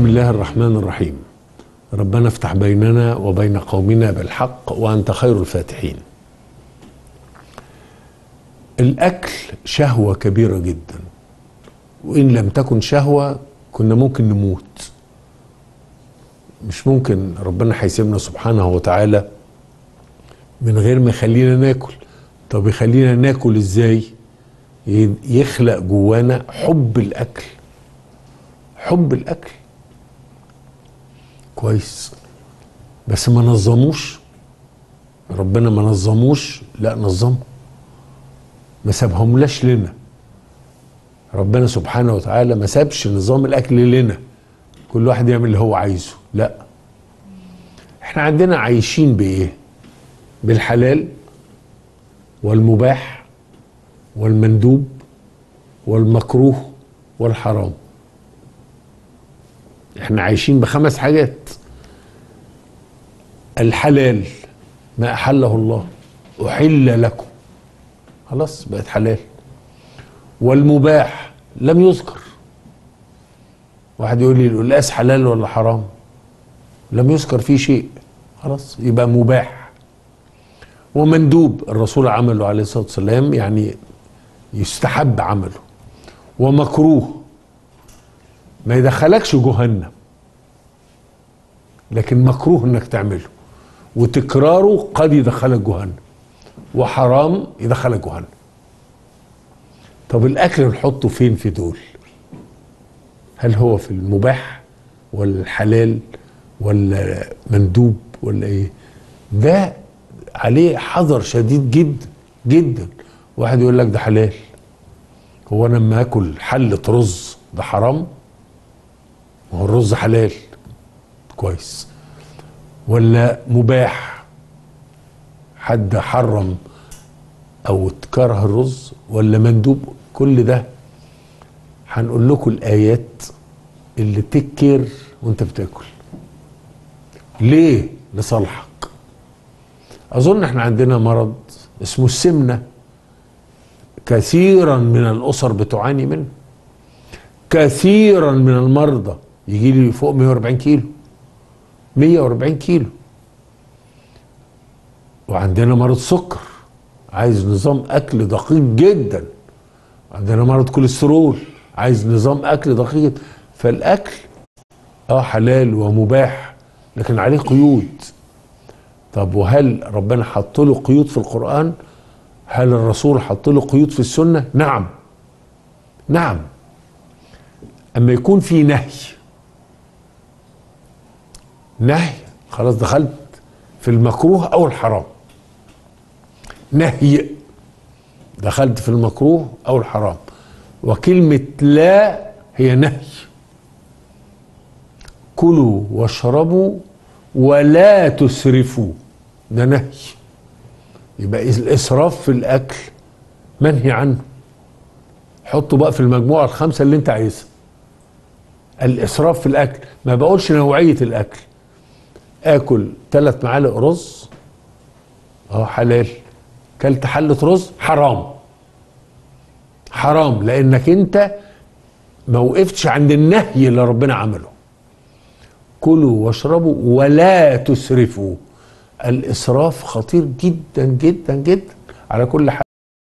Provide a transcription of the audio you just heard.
الله الرحمن الرحيم ربنا افتح بيننا وبين قومنا بالحق وانت خير الفاتحين الاكل شهوه كبيره جدا وان لم تكن شهوه كنا ممكن نموت مش ممكن ربنا هيسيبنا سبحانه وتعالى من غير ما يخلينا ناكل طب يخلينا ناكل ازاي يخلق جوانا حب الاكل حب الاكل كويس بس ما نظموش ربنا ما نظموش لا نظمه ما سابهملاش لنا ربنا سبحانه وتعالى ما سابش نظام الاكل لنا كل واحد يعمل اللي هو عايزه لا احنا عندنا عايشين بايه بالحلال والمباح والمندوب والمكروه والحرام احنا عايشين بخمس حاجات الحلال ما احله الله احل لكم خلاص بقت حلال والمباح لم يذكر واحد يقول لي القلاس حلال ولا حرام لم يذكر فيه شيء خلاص يبقى مباح ومندوب الرسول عمله عليه الصلاه والسلام يعني يستحب عمله ومكروه ما يدخلكش جهنم لكن مكروه انك تعمله وتكراره قد يدخلك جهنم وحرام يدخلك جهنم طب الاكل نحطه فين في دول هل هو في المباح ولا الحلال ولا مندوب ولا ايه ده عليه حذر شديد جدا جدا واحد يقول لك ده حلال هو انا لما اكل حله رز ده حرام ما هو الرز حلال كويس ولا مباح حد حرم او تكره الرز ولا مندوب كل ده هنقول لكم الايات اللي تكر وانت بتاكل ليه لصالحك اظن احنا عندنا مرض اسمه السمنه كثيرا من الاسر بتعاني منه كثيرا من المرضى يجي لي فوق 140 كيلو 140 كيلو وعندنا مرض سكر عايز نظام اكل دقيق جدا عندنا مرض كوليسترول عايز نظام اكل دقيق فالاكل اه حلال ومباح لكن عليه قيود طب وهل ربنا حط له قيود في القران هل الرسول حط له قيود في السنه نعم نعم اما يكون في نهي نهي خلاص دخلت في المكروه او الحرام نهي دخلت في المكروه او الحرام وكلمه لا هي نهي كلوا واشربوا ولا تسرفوا ده نهي يبقى الاسراف في الاكل منهي عنه حطه بقى في المجموعه الخمسه اللي انت عايزها الاسراف في الاكل ما بقولش نوعيه الاكل اكل ثلاث معالق رز اه حلال كلت حله رز حرام حرام لانك انت ما وقفتش عند النهي اللي ربنا عمله كلوا واشربوا ولا تسرفوا الاسراف خطير جدا جدا جدا على كل حال